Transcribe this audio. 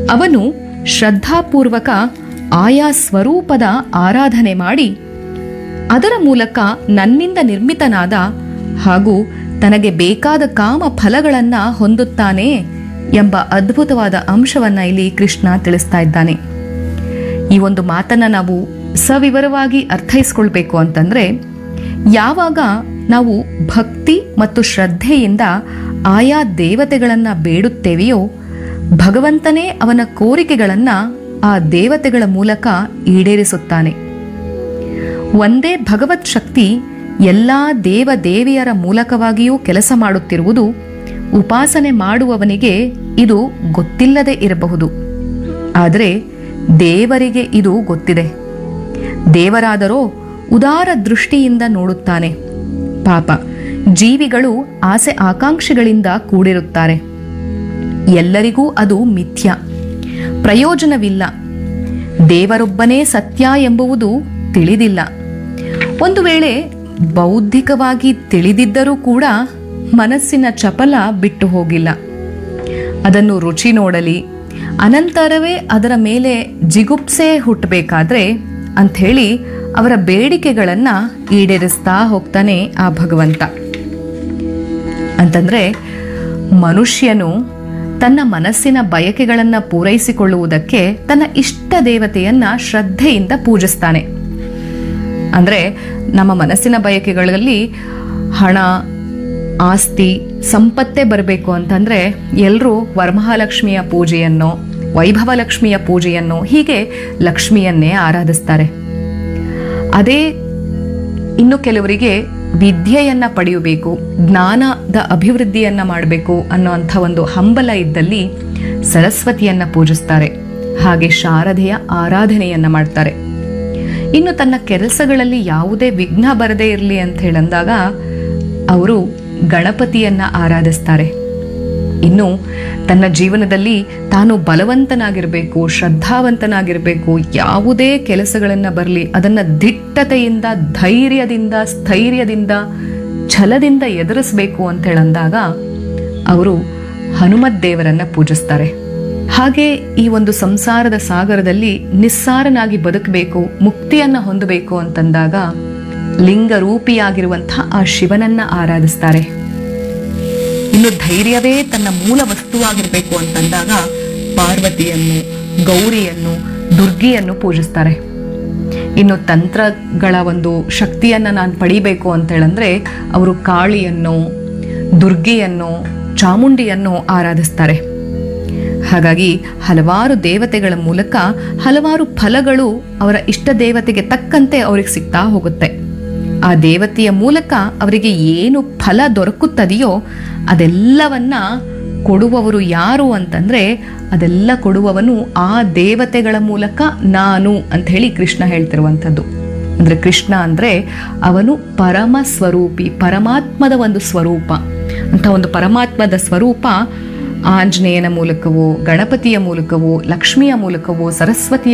ಅವನು ಶ್ರದ್ಧಾಪೂರ್ವಕ ಆಯಾ ಸ್ವರೂಪದ ಆರಾಧನೆ ಮಾಡಿ ಅದರ ಮೂಲಕ ನನ್ನಿಂದ ನಿರ್ಮಿತನಾದ ಹಾಗೂ ತನಗೆ ಬೇಕಾದ ಕಾಮ ಫಲಗಳನ್ನ ಹೊಂದುತ್ತಾನೆ ಎಂಬ ಅದ್ಭುತವಾದ ಅಂಶವನ್ನ ಇಲ್ಲಿ ಕೃಷ್ಣ ತಿಳಿಸ್ತಾ ಇದ್ದಾನೆ ಈ ಒಂದು ಮಾತನ್ನ ನಾವು ಸವಿವರವಾಗಿ ಅರ್ಥೈಸ್ಕೊಳ್ಬೇಕು ಅಂತಂದ್ರೆ ಯಾವಾಗ ನಾವು ಭಕ್ತಿ ಮತ್ತು ಶ್ರದ್ಧೆಯಿಂದ ಆಯಾ ದೇವತೆಗಳನ್ನ ಬೇಡುತ್ತೇವೆಯೋ ಭಗವಂತನೇ ಅವನ ಕೋರಿಕೆಗಳನ್ನ ಆ ದೇವತೆಗಳ ಮೂಲಕ ಈಡೇರಿಸುತ್ತಾನೆ ಒಂದೇ ಭಗವತ್ ಶಕ್ತಿ ಎಲ್ಲಾ ದೇವ ದೇವಿಯರ ಮೂಲಕವಾಗಿಯೂ ಕೆಲಸ ಮಾಡುತ್ತಿರುವುದು ಉಪಾಸನೆ ಮಾಡುವವನಿಗೆ ಇದು ಗೊತ್ತಿಲ್ಲದೆ ಇರಬಹುದು ಆದರೆ ದೇವರಿಗೆ ಇದು ಗೊತ್ತಿದೆ ದೇವರಾದರೋ ಉದಾರ ದೃಷ್ಟಿಯಿಂದ ನೋಡುತ್ತಾನೆ ಪಾಪ ಜೀವಿಗಳು ಆಸೆ ಆಕಾಂಕ್ಷೆಗಳಿಂದ ಕೂಡಿರುತ್ತಾರೆ ಎಲ್ಲರಿಗೂ ಅದು ಮಿಥ್ಯ ಪ್ರಯೋಜನವಿಲ್ಲ ದೇವರೊಬ್ಬನೇ ಸತ್ಯ ಎಂಬುವುದು ತಿಳಿದಿಲ್ಲ ಒಂದು ವೇಳೆ ಬೌದ್ಧಿಕವಾಗಿ ತಿಳಿದಿದ್ದರೂ ಕೂಡ ಮನಸ್ಸಿನ ಚಪಲ ಬಿಟ್ಟು ಹೋಗಿಲ್ಲ ಅದನ್ನು ರುಚಿ ನೋಡಲಿ ಅನಂತರವೇ ಅದರ ಮೇಲೆ ಜಿಗುಪ್ಸೆ ಹುಟ್ಟಬೇಕಾದ್ರೆ ಅಂಥೇಳಿ ಅವರ ಬೇಡಿಕೆಗಳನ್ನ ಈಡೇರಿಸ್ತಾ ಹೋಗ್ತಾನೆ ಆ ಭಗವಂತ ಅಂತಂದ್ರೆ ಮನುಷ್ಯನು ತನ್ನ ಮನಸ್ಸಿನ ಬಯಕೆಗಳನ್ನ ಪೂರೈಸಿಕೊಳ್ಳುವುದಕ್ಕೆ ತನ್ನ ಇಷ್ಟ ದೇವತೆಯನ್ನ ಶ್ರದ್ಧೆಯಿಂದ ಪೂಜಿಸ್ತಾನೆ ಅಂದ್ರೆ ನಮ್ಮ ಮನಸ್ಸಿನ ಬಯಕೆಗಳಲ್ಲಿ ಹಣ ಆಸ್ತಿ ಸಂಪತ್ತೇ ಬರಬೇಕು ಅಂತಂದ್ರೆ ಎಲ್ಲರೂ ವರಮಹಾಲಕ್ಷ್ಮಿಯ ಪೂಜೆಯನ್ನು ವೈಭವ ಲಕ್ಷ್ಮಿಯ ಪೂಜೆಯನ್ನು ಹೀಗೆ ಲಕ್ಷ್ಮಿಯನ್ನೇ ಆರಾಧಿಸ್ತಾರೆ ಅದೇ ಇನ್ನು ಕೆಲವರಿಗೆ ವಿದ್ಯೆಯನ್ನ ಪಡೆಯಬೇಕು ಜ್ಞಾನದ ಅಭಿವೃದ್ಧಿಯನ್ನ ಮಾಡಬೇಕು ಅನ್ನೋಂಥ ಒಂದು ಹಂಬಲ ಇದ್ದಲ್ಲಿ ಸರಸ್ವತಿಯನ್ನ ಪೂಜಿಸ್ತಾರೆ ಹಾಗೆ ಶಾರದೆಯ ಆರಾಧನೆಯನ್ನ ಮಾಡ್ತಾರೆ ಇನ್ನು ತನ್ನ ಕೆಲಸಗಳಲ್ಲಿ ಯಾವುದೇ ವಿಘ್ನ ಬರದೇ ಇರಲಿ ಅಂತ ಹೇಳಂದಾಗ ಅವರು ಗಣಪತಿಯನ್ನ ಆರಾಧಿಸ್ತಾರೆ ಇನ್ನು ತನ್ನ ಜೀವನದಲ್ಲಿ ತಾನು ಬಲವಂತನಾಗಿರಬೇಕು ಶ್ರದ್ಧಾವಂತನಾಗಿರಬೇಕು ಯಾವುದೇ ಕೆಲಸಗಳನ್ನ ಬರಲಿ ಅದನ್ನ ದಿಟ್ಟತೆಯಿಂದ ಧೈರ್ಯದಿಂದ ಸ್ಥೈರ್ಯದಿಂದ ಛಲದಿಂದ ಎದುರಿಸಬೇಕು ಅಂತ ಹೇಳಂದಾಗ ಅವರು ಹನುಮತ್ ದೇವರನ್ನ ಪೂಜಿಸ್ತಾರೆ ಹಾಗೆ ಈ ಒಂದು ಸಂಸಾರದ ಸಾಗರದಲ್ಲಿ ನಿಸ್ಸಾರನಾಗಿ ಬದುಕಬೇಕು ಮುಕ್ತಿಯನ್ನ ಹೊಂದಬೇಕು ಅಂತಂದಾಗ ಲಿಂಗ ರೂಪಿಯಾಗಿರುವಂತಹ ಆ ಶಿವನನ್ನ ಆರಾಧಿಸ್ತಾರೆ ಇನ್ನು ಧೈರ್ಯವೇ ತನ್ನ ಮೂಲ ವಸ್ತುವಾಗಿರಬೇಕು ಅಂತಂದಾಗ ಪಾರ್ವತಿಯನ್ನು ಗೌರಿಯನ್ನು ದುರ್ಗಿಯನ್ನು ಪೂಜಿಸ್ತಾರೆ ಇನ್ನು ತಂತ್ರಗಳ ಒಂದು ಶಕ್ತಿಯನ್ನ ನಾನು ಪಡಿಬೇಕು ಅಂತ ಹೇಳಂದ್ರೆ ಅವರು ಕಾಳಿಯನ್ನು ದುರ್ಗಿಯನ್ನು ಚಾಮುಂಡಿಯನ್ನು ಆರಾಧಿಸ್ತಾರೆ ಹಾಗಾಗಿ ಹಲವಾರು ದೇವತೆಗಳ ಮೂಲಕ ಹಲವಾರು ಫಲಗಳು ಅವರ ಇಷ್ಟ ದೇವತೆಗೆ ತಕ್ಕಂತೆ ಅವ್ರಿಗೆ ಸಿಗ್ತಾ ಹೋಗುತ್ತೆ ಆ ದೇವತೆಯ ಮೂಲಕ ಅವರಿಗೆ ಏನು ಫಲ ದೊರಕುತ್ತದೆಯೋ ಅದೆಲ್ಲವನ್ನ ಕೊಡುವವರು ಯಾರು ಅಂತಂದ್ರೆ ಅದೆಲ್ಲ ಕೊಡುವವನು ಆ ದೇವತೆಗಳ ಮೂಲಕ ನಾನು ಅಂತ ಹೇಳಿ ಕೃಷ್ಣ ಹೇಳ್ತಿರುವಂಥದ್ದು ಅಂದ್ರೆ ಕೃಷ್ಣ ಅಂದ್ರೆ ಅವನು ಪರಮ ಸ್ವರೂಪಿ ಪರಮಾತ್ಮದ ಒಂದು ಸ್ವರೂಪ ಅಂತ ಒಂದು ಪರಮಾತ್ಮದ ಸ್ವರೂಪ ಆಂಜನೇಯನ ಮೂಲಕವೋ ಗಣಪತಿಯ ಮೂಲಕವೋ ಲಕ್ಷ್ಮಿಯ ಮೂಲಕವೋ ಸರಸ್ವತಿಯ